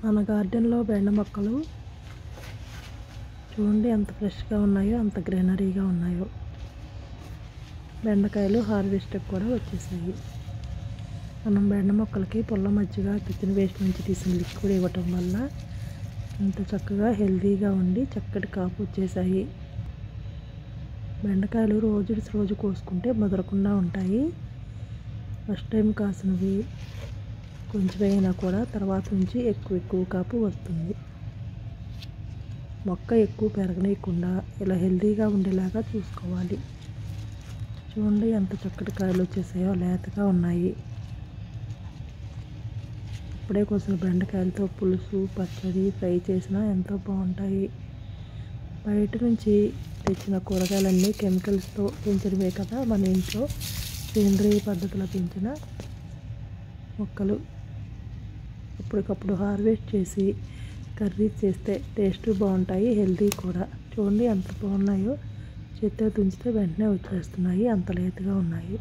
మన గార్డెన్లో బెండ మొక్కలు చూడండి ఎంత ఫ్రెష్గా ఉన్నాయో అంత గ్రీనరీగా ఉన్నాయో బెండకాయలు హార్వెస్ట్కి కూడా వచ్చేసాయి మనం బెండ మొక్కలకి పుల్ల మజ్జిగ కిచెన్ వేస్ట్ నుంచి తీసిన లిక్విడ్ ఇవ్వటం వల్ల ఇంత చక్కగా హెల్తీగా ఉండి చక్కటి కాపు వచ్చేసాయి బెండకాయలు రోజు రోజు కోసుకుంటే ముదరకుండా ఉంటాయి ఫస్ట్ టైం కాసినవి కొంచెం అయినా కూడా తర్వాత నుంచి ఎక్కువ ఎక్కువ కాపు వస్తుంది మొక్క ఎక్కువ పెరగనీయకుండా ఇలా హెల్తీగా ఉండేలాగా చూసుకోవాలి చూడండి ఎంత చక్కటి కాయలు వచ్చేసాయో లేతగా ఉన్నాయి ఇప్పుడే కోసిన బెండకాయలతో పులుసు పచ్చడి ఫ్రై చేసినా ఎంతో బాగుంటాయి బయట నుంచి తెచ్చిన కూరగాయలన్నీ కెమికల్స్తో పెంచినవే కదా మన ఇంట్లో సేంద్రియ పద్ధతిలో పెంచిన మొక్కలు అప్పటికప్పుడు హార్వెస్ట్ చేసి కర్రీ చేస్తే టేస్ట్ బాగుంటాయి హెల్తీ కూడా చూడండి ఎంత బాగున్నాయో చేతితో తుంచితే వెంటనే వచ్చేస్తున్నాయి అంత లేతగా ఉన్నాయి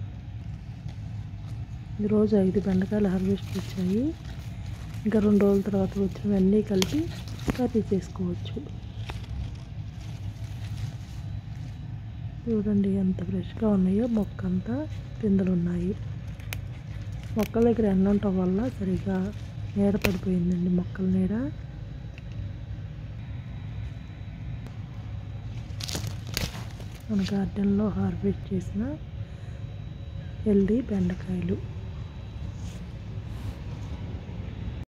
ఈరోజు ఐదు బెండకాయలు హార్వెస్ట్ వచ్చాయి ఇంకా రెండు రోజుల తర్వాత వచ్చినవన్నీ కలిపి కర్రీ చేసుకోవచ్చు చూడండి ఎంత ఫ్రెష్గా ఉన్నాయో మొక్క అంతా పిందెలు ఉన్నాయి మొక్కల దగ్గర ఎండ ఉండటం వల్ల సరిగా నీడ పడిపోయిందండి మొక్కల నీడ మన గార్డెన్లో హార్వెస్ట్ చేసిన హెల్దీ బెండకాయలు